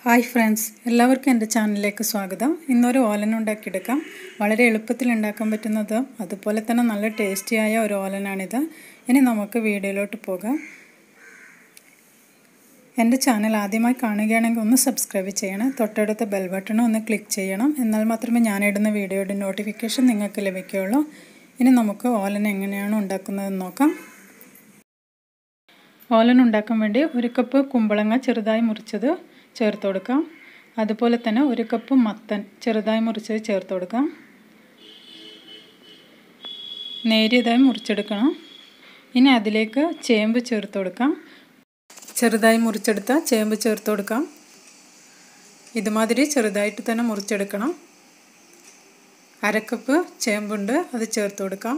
hi friends എല്ലാവർക്കും എൻ്റെ ചാനലിലേക്ക് സ്വാഗതം ഇന്നൊരു ഓലൻ ഉണ്ടാക്കിയെടുക്കാം വളരെ എളുപ്പത്തിൽ ഉണ്ടാക്കാൻ പറ്റുന്നത് അതുപോലെ തന്നെ നല്ല ടേസ്റ്റിയായ ഒരു ഓലനാണിത് ഇനി നമുക്ക് വീഡിയോയിലോട്ട് പോകാം എൻ്റെ ചാനൽ ആദ്യമായി കാണുകയാണെങ്കിൽ ഒന്ന് സബ്സ്ക്രൈബ് ചെയ്യണം തൊട്ടടുത്ത ബെൽ ബട്ടൺ ഒന്ന് ക്ലിക്ക് ചെയ്യണം എന്നാൽ മാത്രമേ ഞാനിടുന്ന വീഡിയോയുടെ നോട്ടിഫിക്കേഷൻ നിങ്ങൾക്ക് ലഭിക്കുകയുള്ളൂ ഇനി നമുക്ക് ഓലൻ എങ്ങനെയാണ് ഉണ്ടാക്കുന്നതെന്ന് നോക്കാം ഓലൻ ഉണ്ടാക്കാൻ വേണ്ടി ഒരു കപ്പ് കുമ്പളങ്ങ ചെറുതായി മുറിച്ചത് ചേർത്ത് കൊടുക്കാം അതുപോലെ തന്നെ ഒരു കപ്പ് മത്തൻ ചെറുതായി മുറിച്ചത് ചേർത്ത് കൊടുക്കാം നേരിയതായി മുറിച്ചെടുക്കണം ഇനി അതിലേക്ക് ചേമ്പ് ചേർത്ത് കൊടുക്കാം ചെറുതായി മുറിച്ചെടുത്ത ചേമ്പ് ചേർത്ത് കൊടുക്കാം ഇതുമാതിരി ചെറുതായിട്ട് തന്നെ മുറിച്ചെടുക്കണം അരക്കപ്പ് ചേമ്പുണ്ട് അത് ചേർത്ത് കൊടുക്കാം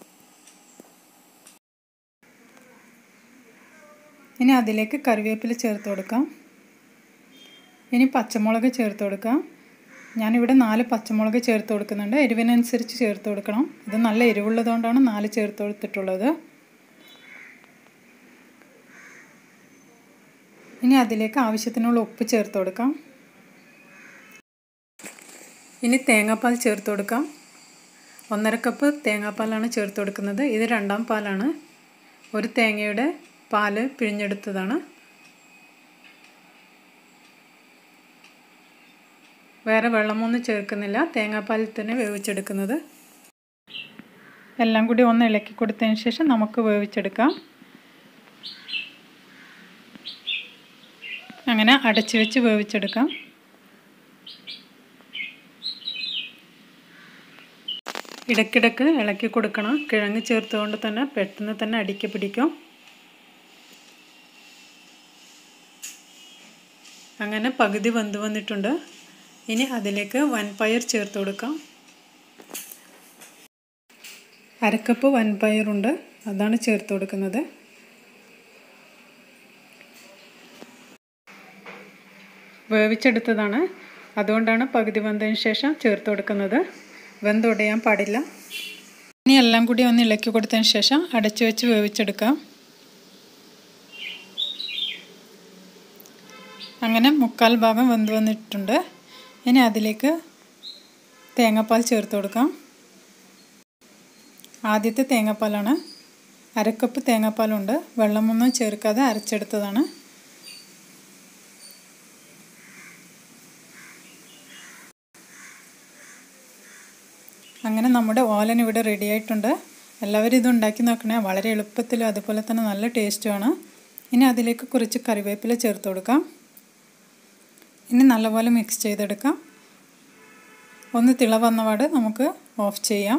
ഇനി അതിലേക്ക് കറിവേപ്പില ചേർത്ത് കൊടുക്കാം ഇനി പച്ചമുളക് ചേർത്ത് കൊടുക്കാം ഞാനിവിടെ നാല് പച്ചമുളക് ചേർത്ത് കൊടുക്കുന്നുണ്ട് എരിവിനനുസരിച്ച് ചേർത്ത് കൊടുക്കണം ഇത് നല്ല എരിവുള്ളതുകൊണ്ടാണ് നാല് ചേർത്ത് കൊടുത്തിട്ടുള്ളത് ഇനി അതിലേക്ക് ആവശ്യത്തിനുള്ള ഉപ്പ് ചേർത്ത് കൊടുക്കാം ഇനി തേങ്ങാപ്പാൽ ചേർത്ത് കൊടുക്കാം ഒന്നര കപ്പ് തേങ്ങാപ്പാലാണ് ചേർത്ത് കൊടുക്കുന്നത് ഇത് രണ്ടാം പാലാണ് ഒരു തേങ്ങയുടെ പാല് പിഴിഞ്ഞെടുത്തതാണ് വേറെ വെള്ളമൊന്നും ചേർക്കുന്നില്ല തേങ്ങാപ്പാലിൽ തന്നെ വേവിച്ചെടുക്കുന്നത് എല്ലാം കൂടി ഒന്ന് ഇളക്കി കൊടുത്തതിന് ശേഷം നമുക്ക് വേവിച്ചെടുക്കാം അങ്ങനെ അടച്ചു വെച്ച് വേവിച്ചെടുക്കാം ഇടയ്ക്കിടയ്ക്ക് ഇളക്കി കൊടുക്കണം കിഴങ്ങ് ചേർത്തുകൊണ്ട് തന്നെ പെട്ടെന്ന് തന്നെ അടിക്ക് പിടിക്കും അങ്ങനെ പകുതി വെന്ത് വന്നിട്ടുണ്ട് ഇനി അതിലേക്ക് വൻപയർ ചേർത്ത് കൊടുക്കാം അരക്കപ്പ് വൻപയറുണ്ട് അതാണ് ചേർത്ത് കൊടുക്കുന്നത് വേവിച്ചെടുത്തതാണ് അതുകൊണ്ടാണ് പകുതി വെന്തതിന് ശേഷം ചേർത്ത് കൊടുക്കുന്നത് വെന്തുടയാൻ പാടില്ല ഇനി എല്ലാം കൂടി ഒന്ന് ഇളക്കി കൊടുത്തതിന് ശേഷം അടച്ചു വെച്ച് വേവിച്ചെടുക്കാം അങ്ങനെ മുക്കാൽ ഭാഗം വെന്ത് വന്നിട്ടുണ്ട് ഇനി അതിലേക്ക് തേങ്ങാപ്പാൽ ചേർത്ത് കൊടുക്കാം ആദ്യത്തെ തേങ്ങാപ്പാലാണ് അരക്കപ്പ് തേങ്ങാപ്പാലുണ്ട് വെള്ളമൊന്നും ചേർക്കാതെ അരച്ചെടുത്തതാണ് അങ്ങനെ നമ്മുടെ ഓലൻ ഇവിടെ റെഡി ആയിട്ടുണ്ട് എല്ലാവരും ഇത് ഉണ്ടാക്കി നോക്കണേ വളരെ എളുപ്പത്തിലും അതുപോലെ തന്നെ നല്ല ടേസ്റ്റുമാണ് ഇനി അതിലേക്ക് കുറച്ച് കറിവേപ്പില ചേർത്ത് കൊടുക്കാം ഇനി നല്ലപോലെ മിക്സ് ചെയ്തെടുക്കാം ഒന്ന് തിള വന്നപാട് നമുക്ക് ഓഫ് ചെയ്യാം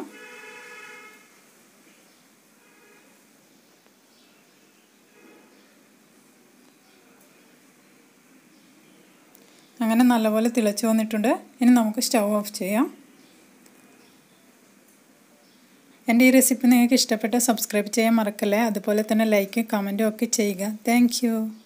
അങ്ങനെ നല്ലപോലെ തിളച്ച് വന്നിട്ടുണ്ട് ഇനി നമുക്ക് സ്റ്റൗ ഓഫ് ചെയ്യാം എൻ്റെ ഈ റെസിപ്പി നിങ്ങൾക്ക് ഇഷ്ടപ്പെട്ട സബ്സ്ക്രൈബ് ചെയ്യാൻ മറക്കല്ലേ അതുപോലെ തന്നെ ലൈക്ക് കമൻറ്റും ഒക്കെ ചെയ്യുക താങ്ക്